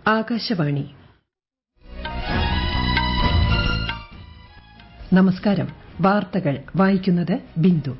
ആകാശവാണി നമസ്കാരം വാർത്തകൾ വായിക്കുന്നത് ബിന്ദു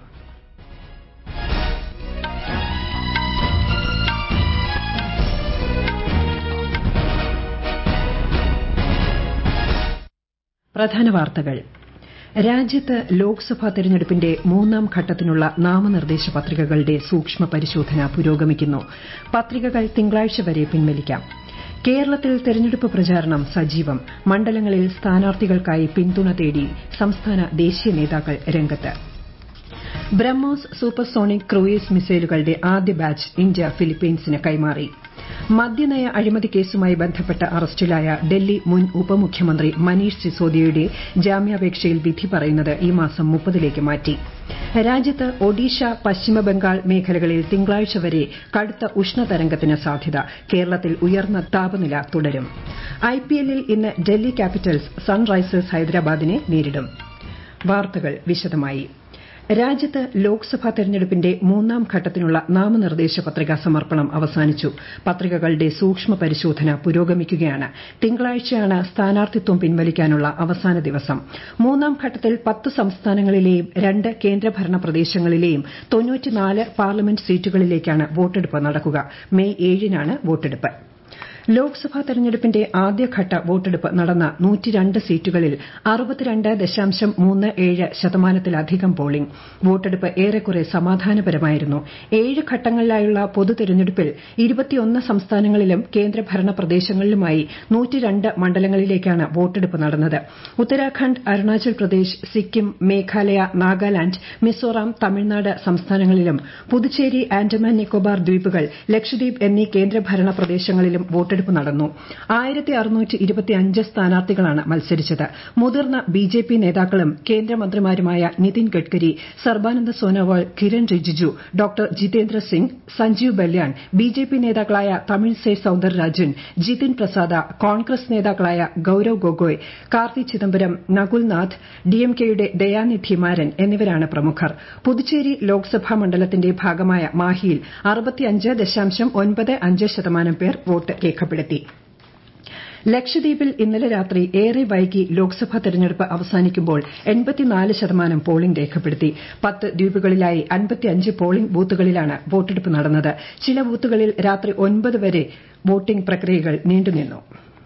പ്രധാന വാർത്തകൾ രാജ്യത്ത് ലോക്സഭാ തെരഞ്ഞെടുപ്പിന്റെ മൂന്നാം ഘട്ടത്തിനുള്ള നാമനിർദ്ദേശ പത്രികകളുടെ സൂക്ഷ്മ പരിശോധന പുരോഗമിക്കുന്നു പത്രികകൾ തിങ്കളാഴ്ച വരെ പിൻവലിക്കാം കേരളത്തിൽ തെരഞ്ഞെടുപ്പ് പ്രചാരണം സജീവം മണ്ഡലങ്ങളിൽ സ്ഥാനാർത്ഥികൾക്കായി പിന്തുണ തേടി സംസ്ഥാന ദേശീയ നേതാക്കൾ രംഗത്ത് ബ്രഹ്മോസ് സൂപ്പർസോണിക് ക്രൂയിസ് മിസൈലുകളുടെ ആദ്യ ബാച്ച് ഇന്ത്യ ഫിലിപ്പീൻസിന് കൈമാറി മദ്യനയ അഴിമതി കേസുമായി ബന്ധപ്പെട്ട് അറസ്റ്റിലായ ഡൽഹി മുൻ ഉപമുഖ്യമന്ത്രി മനീഷ് സിസോദിയയുടെ ജാമ്യാപേക്ഷയിൽ വിധി പറയുന്നത് ഈ മാസം മുപ്പതിലേക്ക് മാറ്റി രാജ്യത്ത് ഒഡീഷ പശ്ചിമബംഗാൾ മേഖലകളിൽ തിങ്കളാഴ്ച വരെ കടുത്ത ഉഷ്ണതരംഗത്തിന് സാധ്യത കേരളത്തിൽ ഉയർന്ന താപനില തുടരും ഐപിഎല്ലിൽ ഇന്ന് ഡൽഹി ക്യാപിറ്റൽസ് സൺറൈസേഴ്സ് ഹൈദരാബാദിനെ നേരിടും വാർത്തകൾ വിശദമായി രാജ്യത്ത് ലോക്സഭാ തെരഞ്ഞെടുപ്പിന്റെ മൂന്നാം ഘട്ടത്തിനുള്ള നാമനിർദ്ദേശ പത്രികാ സമർപ്പണം അവസാനിച്ചു പത്രികകളുടെ സൂക്ഷ്മ പരിശോധന പുരോഗമിക്കുകയാണ് തിങ്കളാഴ്ചയാണ് സ്ഥാനാർത്ഥിത്വം പിൻവലിക്കാനുള്ള അവസാന ദിവസം മൂന്നാം ഘട്ടത്തിൽ പത്ത് സംസ്ഥാനങ്ങളിലെയും രണ്ട് കേന്ദ്രഭരണ പ്രദേശങ്ങളിലെയും പാർലമെന്റ് സീറ്റുകളിലേക്കാണ് വോട്ടെടുപ്പ് നടക്കുക മെയ് ഏഴിനാണ് വോട്ടെടുപ്പ് ലോക്സഭാ തെരഞ്ഞെടുപ്പിന്റെ ആദ്യഘട്ട വോട്ടെടുപ്പ് നടന്ന സീറ്റുകളിൽ ശതമാനത്തിലധികം പോളിംഗ് വോട്ടെടുപ്പ് ഏറെക്കുറെ സമാധാനപരമായിരുന്നു ഏഴ് ഘട്ടങ്ങളിലായുള്ള പൊതു തെരഞ്ഞെടുപ്പിൽ സംസ്ഥാനങ്ങളിലും കേന്ദ്രഭരണ പ്രദേശങ്ങളിലുമായി മണ്ഡലങ്ങളിലേക്കാണ് വോട്ടെടുപ്പ് നടന്നത് ഉത്തരാഖണ്ഡ് അരുണാചൽ പ്രദേശ് സിക്കിം മേഘാലയ നാഗാലാന്റ് മിസോറാം തമിഴ്നാട് സംസ്ഥാനങ്ങളിലും പുതുച്ചേരി ആൻഡമാൻ നിക്കോബാർ ദ്വീപുകൾ ലക്ഷദ്വീപ് എന്നീ കേന്ദ്രഭരണ പ്രദേശങ്ങളിലും വോട്ടെടുപ്പ് നടന്നു സ്ഥാനാർത്ഥികളാണ് മത്സരിച്ചത് മുതിർന്ന ബിജെപി നേതാക്കളും കേന്ദ്രമന്ത്രിമാരുമായ നിതിൻ ഗഡ്കരി സർബാനന്ദ സോനോവാൾ കിരൺ റിജിജു ഡോക്ടർ ജിതേന്ദ്ര സിംഗ് സഞ്ജീവ് ബല്യാൺ ബിജെപി നേതാക്കളായ തമിഴിസൈ സൌന്ദരരാജൻ ജിതിൻ പ്രസാദ കോൺഗ്രസ് നേതാക്കളായ ഗൌരവ് ഗൊഗോയ് കാർത്തി ചിദംബരം നകുൽനാഥ് ഡിഎംകെയുടെ ദയാനിധി മാരൻ എന്നിവരാണ് പ്രമുഖർ പുതുച്ചേരി ലോക്സഭാ മണ്ഡലത്തിന്റെ ഭാഗമായ മാഹിയിൽ ശതമാനം പേർ വോട്ട് രേഖപ്പെടുത്തി ലക്ഷദ്വീപിൽ ഇന്നലെ രാത്രി ഏറെ വൈകി ലോക്സഭാ തെരഞ്ഞെടുപ്പ് അവസാനിക്കുമ്പോൾ ശതമാനം പോളിംഗ് രേഖപ്പെടുത്തി പത്ത് ദ്വീപുകളിലായി പോളിംഗ് ബൂത്തുകളിലാണ് വോട്ടെടുപ്പ് നടന്നത് ചില ബൂത്തുകളിൽ രാത്രി ഒൻപത് വരെ വോട്ടിംഗ് പ്രക്രിയകൾ നീണ്ടുനിന്നു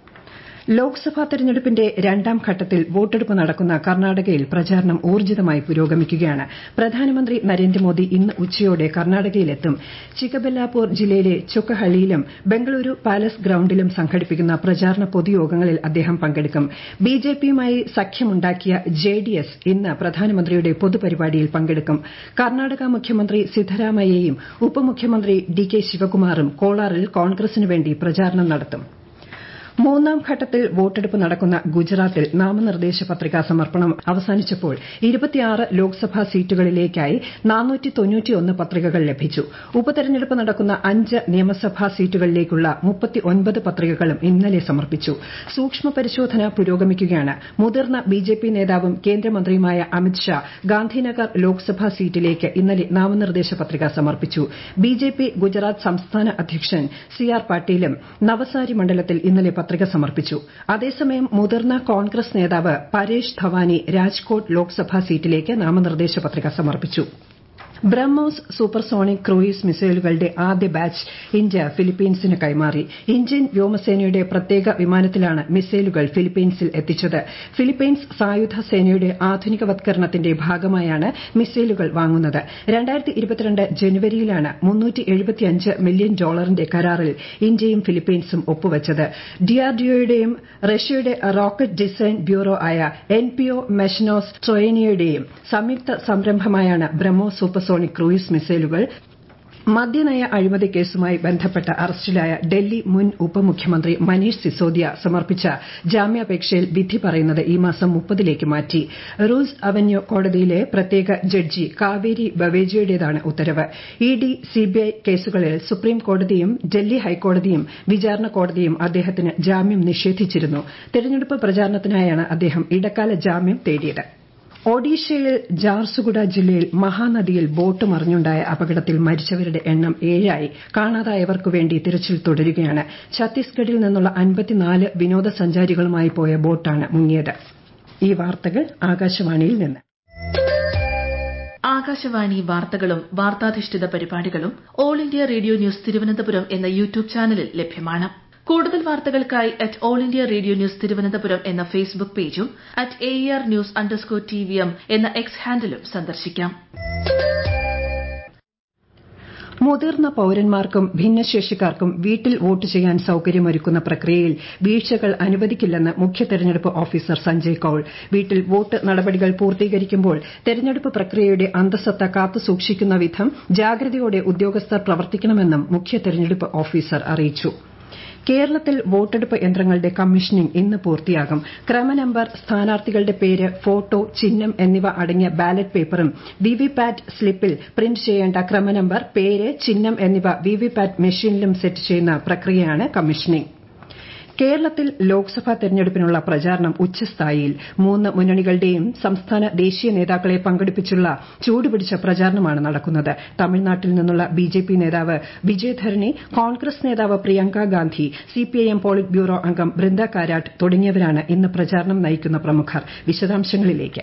ലോക്സഭാ തെരഞ്ഞെടുപ്പിന്റെ രണ്ടാം ഘട്ടത്തിൽ വോട്ടെടുപ്പ് നടക്കുന്ന കർണാടകയിൽ പ്രചാരണം ഊർജ്ജിതമായി പുരോഗമിക്കുകയാണ് പ്രധാനമന്ത്രി നരേന്ദ്രമോദി ഇന്ന് ഉച്ചയോടെ കർണാടകയിലെത്തും ചിക്കബെല്ലാപൂർ ജില്ലയിലെ ചൊക്കഹള്ളിയിലും ബംഗളൂരു പാലസ് ഗ്രൌണ്ടിലും സംഘടിപ്പിക്കുന്ന പ്രചാരണ പൊതുയോഗങ്ങളിൽ അദ്ദേഹം പങ്കെടുക്കും ബിജെപിയുമായി സഖ്യമുണ്ടാക്കിയ ജെഡിഎസ് ഇന്ന് പ്രധാനമന്ത്രിയുടെ പൊതുപരിപാടിയിൽ പങ്കെടുക്കും കർണാടക മുഖ്യമന്ത്രി സിദ്ധരാമയ്യയും ഉപമുഖ്യമന്ത്രി ഡി കെ ശിവകുമാറും കോളാറിൽ കോൺഗ്രസിനുവേണ്ടി പ്രചാരണം നടത്തും മൂന്നാം ഘട്ടത്തിൽ വോട്ടെടുപ്പ് നടക്കുന്ന ഗുജറാത്തിൽ നാമനിർദ്ദേശ പത്രികാ സമർപ്പണം അവസാനിച്ചപ്പോൾ ലോക്സഭാ സീറ്റുകളിലേക്കായി പത്രികകൾ ലഭിച്ചു ഉപതെരഞ്ഞെടുപ്പ് നടക്കുന്ന അഞ്ച് നിയമസഭാ സീറ്റുകളിലേക്കുള്ള പത്രികകളും ഇന്നലെ സമർപ്പിച്ചു സൂക്ഷ്മ പരിശോധന പുരോഗമിക്കുകയാണ് മുതിർന്ന ബിജെപി നേതാവും കേന്ദ്രമന്ത്രിയുമായ അമിത് ഷാ ഗാന്ധിനഗർ ലോക്സഭാ സീറ്റിലേക്ക് ഇന്നലെ നാമനിർദ്ദേശ പത്രിക സമർപ്പിച്ചു ബിജെപി ഗുജറാത്ത് സംസ്ഥാന അധ്യക്ഷൻ സി ആർ പാട്ടീലും നവസാരി മണ്ഡലത്തിൽ ഇന്നലെ പത്രിക സമർപ്പിച്ചു അതേസമയം മുതിർന്ന കോൺഗ്രസ് നേതാവ് പരേഷ് ധവാനി രാജ്കോട്ട് ലോക്സഭാ സീറ്റിലേക്ക് നാമനിർദ്ദേശ പത്രിക സമർപ്പിച്ചു ബ്രഹ്മോസ് സൂപ്പർസോണിക് ക്രൂയിസ് മിസൈലുകളുടെ ആദ്യ ബാച്ച് ഇന്ത്യ ഫിലിപ്പീൻസിന് കൈമാറി ഇന്ത്യൻ വ്യോമസേനയുടെ പ്രത്യേക വിമാനത്തിലാണ് മിസൈലുകൾ ഫിലിപ്പീൻസിൽ എത്തിച്ചത് ഫിലിപ്പീൻസ് സായുധ സേനയുടെ ആധുനികവത്കരണത്തിന്റെ ഭാഗമായാണ് മിസൈലുകൾ വാങ്ങുന്നത് ജനുവരിയിലാണ് മില്യൺ ഡോളറിന്റെ കരാറിൽ ഇന്ത്യയും ഫിലിപ്പീൻസും ഒപ്പുവച്ചത് ഡിആർഡിഒയുടെയും റഷ്യയുടെ റോക്കറ്റ് ഡിസൈൻ ബ്യൂറോ ആയ എൻപിഒ മെഷനോസ് സ്ട്രോയേനിയയുടെയും സംയുക്ത സംരംഭമായാണ് ബ്രഹ്മോസ് സൂപ്പർ സോണിക് ക്രൂയിസ് മിസൈലുകൾ മദ്യനയ അഴിമതി കേസുമായി ബന്ധപ്പെട്ട് അറസ്റ്റിലായ ഡൽഹി മുൻ ഉപമുഖ്യമന്ത്രി മനീഷ് സിസോദിയ സമർപ്പിച്ച ജാമ്യാപേക്ഷയിൽ വിധി പറയുന്നത് ഈ മാസം മുപ്പതിലേക്ക് മാറ്റി റൂസ് അവന്യൂ കോടതിയിലെ പ്രത്യേക ജഡ്ജി കാവേരി ബവേജയുടേതാണ് ഉത്തരവ് ഇഡി സിബിഐ കേസുകളിൽ സുപ്രീം കോടതിയും ഡൽഹി ഹൈക്കോടതിയും വിചാരണ കോടതിയും അദ്ദേഹത്തിന് ജാമ്യം നിഷേധിച്ചിരുന്നു തെരഞ്ഞെടുപ്പ് പ്രചാരണത്തിനായാണ് അദ്ദേഹം ഇടക്കാല ജാമ്യം തേടിയത് ഒഡീഷയിൽ ജാർസുഗുഡ ജില്ലയിൽ മഹാനദിയിൽ ബോട്ട് മറിഞ്ഞുണ്ടായ അപകടത്തിൽ മരിച്ചവരുടെ എണ്ണം ഏഴായി കാണാതായവർക്കുവേണ്ടി തിരച്ചിൽ തുടരുകയാണ് ഛത്തീസ്ഗഡിൽ നിന്നുള്ള അൻപത്തിനാല് വിനോദസഞ്ചാരികളുമായി പോയ ബോട്ടാണ് മുങ്ങിയത് ഈ വാർത്തകൾ ആകാശവാണിയിൽ നിന്ന് ആകാശവാണി വാർത്തകളും വാർത്താധിഷ്ഠിത പരിപാടികളും All India Radio news Thiruvananthapuram എന്ന യൂട്യൂബ് ചാനലിൽ ലഭ്യമാണ് കൂടുതൽ വാർത്തകൾക്കായി at All India Radio news Thiruvananthapuram എന്ന ഫേസ്ബുക്ക് പേജും at A R news underscore T V M എന്ന എക്സ് ഹാൻഡിലും സന്ദർശിക്കാം മുതിർന്ന പൌരന്മാർക്കും ഭിന്നശേഷിക്കാർക്കും വീട്ടിൽ വോട്ട് ചെയ്യാൻ സൌകര്യമൊരുക്കുന്ന പ്രക്രിയയിൽ വീഴ്ചകൾ അനുവദിക്കില്ലെന്ന് മുഖ്യ തെരഞ്ഞെടുപ്പ് ഓഫീസർ സഞ്ജയ് കൌൾ വീട്ടിൽ വോട്ട് നടപടികൾ പൂർത്തീകരിക്കുമ്പോൾ തെരഞ്ഞെടുപ്പ് പ്രക്രിയയുടെ അന്തസത്ത കാത്തുസൂക്ഷിക്കുന്ന വിധം ജാഗ്രതയോടെ ഉദ്യോഗസ്ഥർ പ്രവർത്തിക്കണമെന്നും മുഖ്യ തെരഞ്ഞെടുപ്പ് ഓഫീസർ അറിയിച്ചു കേരളത്തിൽ വോട്ടെടുപ്പ് യന്ത്രങ്ങളുടെ കമ്മീഷനിംഗ് ഇന്ന് പൂർത്തിയാകും ക്രമനമ്പർ സ്ഥാനാർത്ഥികളുടെ പേര് ഫോട്ടോ ചിഹ്നം എന്നിവ അടങ്ങിയ ബാലറ്റ് പേപ്പറും വിവിപാറ്റ് സ്ലിപ്പിൽ പ്രിന്റ് ചെയ്യേണ്ട ക്രമനമ്പർ പേര് ചിഹ്നം എന്നിവ വിവിപാറ്റ് മെഷീനിലും സെറ്റ് ചെയ്യുന്ന പ്രക്രിയയാണ് കമ്മീഷനിംഗ് കേരളത്തിൽ ലോക്സഭാ തെരഞ്ഞെടുപ്പിനുള്ള പ്രചാരണം ഉച്ചസ്ഥായിയിൽ മൂന്ന് മുന്നണികളുടെയും സംസ്ഥാന ദേശീയ നേതാക്കളെ പങ്കെടുപ്പിച്ചുള്ള ചൂടുപിടിച്ച പ്രചാരണമാണ് നടക്കുന്നത് തമിഴ്നാട്ടിൽ നിന്നുള്ള ബിജെപി നേതാവ് വിജയധരണി കോൺഗ്രസ് നേതാവ് Priyanka Gandhi CPIM polit bureau അംഗം ബൃന്ദ കാരാട്ട് തുടങ്ങിയവരാണ് ഇന്ന് പ്രചാരണം നയിക്കുന്ന പ്രമുഖർ വിശദാംശങ്ങളിലേക്ക്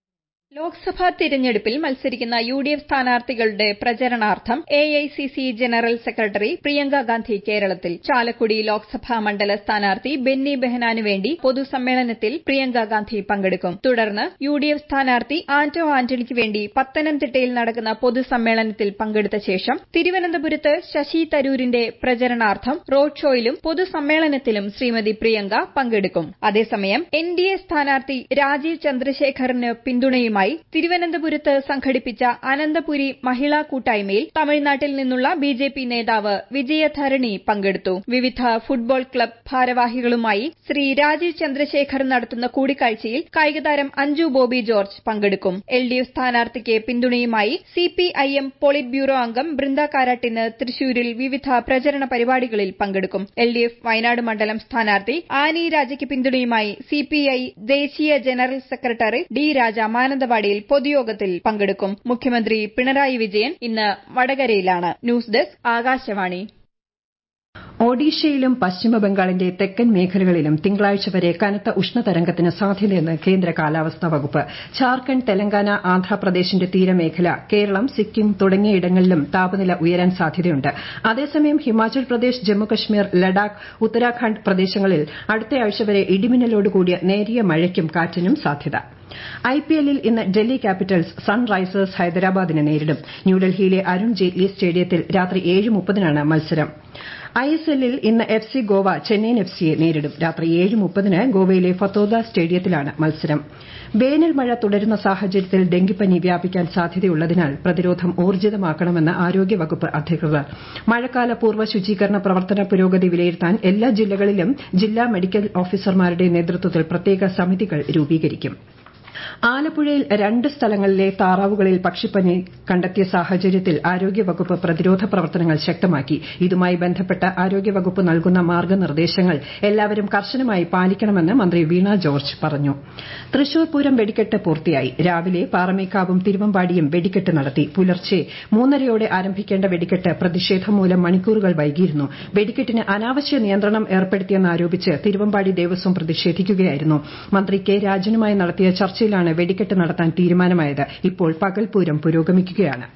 ലോക്സഭാ തിരഞ്ഞെടുപ്പിൽ മത്സരിക്കുന്ന യു ഡി എഫ് സ്ഥാനാർത്ഥികളുടെ പ്രചരണാർത്ഥം A I C C general secretary Priyanka Gandhi കേരളത്തിൽ ചാലക്കുടി ലോക്സഭാ മണ്ഡല സ്ഥാനാർത്ഥി ബെന്നി ബെഹനാനു വേണ്ടി പൊതുസമ്മേളനത്തിൽ പ്രിയങ്ക ഗാന്ധി പങ്കെടുക്കും തുടർന്ന് യു ഡി എഫ് സ്ഥാനാർത്ഥി ആന്റോ ആന്റണിക്ക് വേണ്ടി പത്തനംതിട്ടയിൽ നടക്കുന്ന പൊതുസമ്മേളനത്തിൽ പങ്കെടുത്ത ശേഷം തിരുവനന്തപുരത്ത് ശശി തരൂരിന്റെ പ്രചരണാർത്ഥം റോഡ് ഷോയിലും പൊതുസമ്മേളനത്തിലും ശ്രീമതി പ്രിയങ്ക പങ്കെടുക്കും അതേസമയം എൻ ഡി എ സ്ഥാനാർത്ഥി രാജീവ് ചന്ദ്രശേഖറിന് പിന്തുണയുമായി തിരുവനന്തപുരത്ത് സംഘടിപ്പിച്ച അനന്തപുരി മഹിളാ കൂട്ടായ്മയിൽ തമിഴ്നാട്ടിൽ നിന്നുള്ള ബി ജെ പി നേതാവ് വിജയധരണി പങ്കെടുത്തു വിവിധ ഫുട്ബോൾ ക്ലബ് ഭാരവാഹികളുമായി ശ്രീ രാജീവ് ചന്ദ്രശേഖർ നടത്തുന്ന കൂടിക്കാഴ്ചയിൽ കായികതാരം അഞ്ജു ബോബി ജോർജ് പങ്കെടുക്കും എൽ ഡി എഫ് സ്ഥാനാർത്ഥിക്ക് പിന്തുണയുമായി C P I M polit bureau അംഗം ബൃന്ദ കാരാട്ടിന് തൃശൂരിൽ വിവിധ പ്രചരണ പരിപാടികളിൽ പങ്കെടുക്കും എൽ ഡി എഫ് വയനാട് മണ്ഡലം സ്ഥാനാർത്ഥി ആനി രാജയ്ക്ക് പിന്തുണയുമായി സി പി ഐ ദേശീയ general secretary D Raja Mananthavady മാനന്തവാടിയിൽ പൊതുയോഗത്തിൽ പങ്കെടുക്കും മുഖ്യമന്ത്രി പിണറായി വിജയൻ ഇന്ന് വടകരയിലാണ് ന്യൂസ് ഡെസ്ക് ആകാശവാണി ഒഡീഷയിലും പശ്ചിമബംഗാളിന്റെ തെക്കൻ മേഖലകളിലും തിങ്കളാഴ്ച വരെ കനത്ത ഉഷ്ണതരംഗത്തിന് സാധ്യതയെന്ന് കേന്ദ്ര കാലാവസ്ഥാ വകുപ്പ് ഝാർഖണ്ഡ് തെലങ്കാന ആന്ധ്രാപ്രദേശിന്റെ തീരമേഖല കേരളം സിക്കിം തുടങ്ങിയയിടങ്ങളിലും താപനില ഉയരാൻ സാധ്യതയുണ്ട് അതേസമയം ഹിമാചൽ പ്രദേശ് ജമ്മുകശ്മീർ ലഡാക്ക് ഉത്തരാഖണ്ഡ് പ്രദേശങ്ങളിൽ അടുത്തയാഴ്ച വരെ ഇടിമിന്നലോട് കൂടിയ നേരിയ മഴയ്ക്കും കാറ്റിനും സാധ്യത ഐപിഎല്ലിൽ ഇന്ന് ഡൽഹി ക്യാപിറ്റൽസ് സൺറൈസേഴ്സ് ഹൈദരാബാദിനെ നേരിടും ന്യൂഡൽഹിയിലെ അരുൺ ജെയ്റ്റ്ലി സ്റ്റേഡിയത്തിൽ രാത്രി ഏഴ് മുപ്പതിനാണ് മത്സരം ഐഎസ്എല്ലിൽ ഇന്ന് F C Goa Chennaiyin F സിയെ നേരിടും രാത്രി ഏഴ് മുപ്പതിന് ഗോവയിലെ ഫത്തോദ സ്റ്റേഡിയത്തിലാണ് മത്സരം വേനൽ മഴ തുടരുന്ന സാഹചര്യത്തിൽ ഡെങ്കിപ്പനി വ്യാപിക്കാൻ സാധ്യതയുള്ളതിനാൽ പ്രതിരോധം ഊർജിതമാക്കണമെന്ന് ആരോഗ്യവകുപ്പ് അധികൃതർ മഴക്കാല പൂർവ്വ ശുചീകരണ പ്രവർത്തന പുരോഗതി വിലയിരുത്താൻ എല്ലാ ജില്ലകളിലും ജില്ലാ മെഡിക്കൽ ഓഫീസർമാരുടെ നേതൃത്വത്തിൽ പ്രത്യേക സമിതികൾ രൂപീകരിക്കും ആലപ്പുഴയിൽ രണ്ട് സ്ഥലങ്ങളിലെ താറാവുകളിൽ പക്ഷിപ്പനി കണ്ടെത്തിയ സാഹചര്യത്തിൽ ആരോഗ്യവകുപ്പ് പ്രതിരോധ പ്രവർത്തനങ്ങൾ ശക്തമാക്കി ഇതുമായി ബന്ധപ്പെട്ട് ആരോഗ്യവകുപ്പ് നൽകുന്ന മാർഗ്ഗനിർദ്ദേശങ്ങൾ എല്ലാവരും കർശനമായി പാലിക്കണമെന്ന് മന്ത്രി വീണ ജോർജ് പറഞ്ഞു തൃശൂർ പൂരം വെടിക്കെട്ട് പൂർത്തിയായി രാവിലെ പാറമേക്കാവും തിരുവമ്പാടിയും വെടിക്കെട്ട് നടത്തി പുലർച്ചെ മൂന്നരയോടെ ആരംഭിക്കേണ്ട വെടിക്കെട്ട് പ്രതിഷേധം മൂലം മണിക്കൂറുകൾ വൈകിയിരുന്നു വെടിക്കെട്ടിന് അനാവശ്യ നിയന്ത്രണം ഏർപ്പെടുത്തിയെന്നാരോപിച്ച് തിരുവമ്പാടി ദേവസ്വം പ്രതിഷേധിക്കുകയായിരുന്നു മന്ത്രി കെ രാജനുമായി നടത്തിയ ചർച്ചയിലാണ് വെടിക്കെട്ട് നടത്താൻ തീരുമാനമായത് ഇപ്പോൾ പകൽപൂരം പുരോഗമിക്കുകയാണ്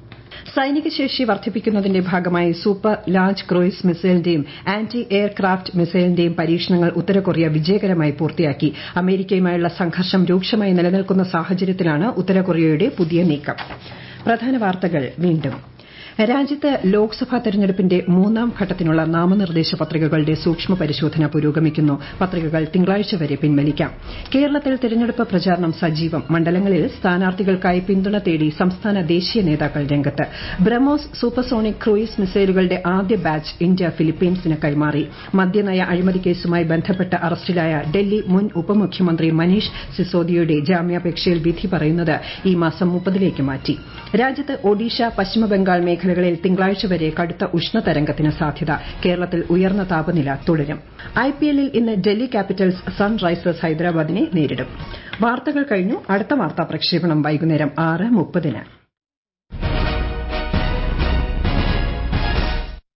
സൈനിക ശേഷി വർദ്ധിപ്പിക്കുന്നതിന്റെ ഭാഗമായി സൂപ്പർ ലാർജ് ക്രൂയിസ് മിസൈലിന്റെയും ആന്റി എയർ ക്രാഫ്റ്റ് മിസൈലിന്റെയും പരീക്ഷണങ്ങൾ ഉത്തരകൊറിയ വിജയകരമായി പൂർത്തിയാക്കി അമേരിക്കയുമായുള്ള സംഘർഷം രൂക്ഷമായി നിലനിൽക്കുന്ന സാഹചര്യത്തിലാണ് ഉത്തരകൊറിയയുടെ പുതിയ നീക്കം പ്രധാന വാർത്തകൾ വീണ്ടും രാജ്യത്ത് ലോക്സഭാ തെരഞ്ഞെടുപ്പിന്റെ മൂന്നാം ഘട്ടത്തിനുള്ള നാമനിർദ്ദേശ പത്രികകളുടെ സൂക്ഷ്മ പരിശോധന പുരോഗമിക്കുന്നു പത്രികകൾ തിങ്കളാഴ്ച വരെ പിൻവലിക്കാം കേരളത്തിൽ തെരഞ്ഞെടുപ്പ് പ്രചാരണം സജീവം മണ്ഡലങ്ങളിൽ സ്ഥാനാർത്ഥികൾക്കായി പിന്തുണ തേടി സംസ്ഥാന ദേശീയ നേതാക്കൾ രംഗത്ത് ബ്രഹ്മോസ് സൂപ്പർസോണിക് ക്രൂയിസ് മിസൈലുകളുടെ ആദ്യ ബാച്ച് ഇന്ത്യ ഫിലിപ്പീൻസിന് കൈമാറി മദ്യനയ അഴിമതി കേസുമായി ബന്ധപ്പെട്ട് അറസ്റ്റിലായ ഡൽഹി മുൻ ഉപമുഖ്യമന്ത്രി മനീഷ് സിസോദിയയുടെ ജാമ്യാപേക്ഷയിൽ വിധി പറയുന്നത് ഈ മാസം മുപ്പതിലേക്ക് മാറ്റി രാജ്യത്ത് ഒഡീഷ പശ്ചിമബംഗാൾ മേഖലകളിൽ തിങ്കളാഴ്ച വരെ കടുത്ത ഉഷ്ണതരംഗത്തിന് സാധ്യത കേരളത്തിൽ ഉയർന്ന താപനില തുടരും ഐപിഎല്ലിൽ ഇന്ന് ഡൽഹി ക്യാപിറ്റൽസ് സൺറൈസേഴ്സ് ഹൈദരാബാദിനെ നേരിടും വാർത്തകൾ കഴിഞ്ഞു അടുത്ത വാർത്താ പ്രക്ഷേപണം വൈകുന്നേരം ആറ് മുപ്പതിന്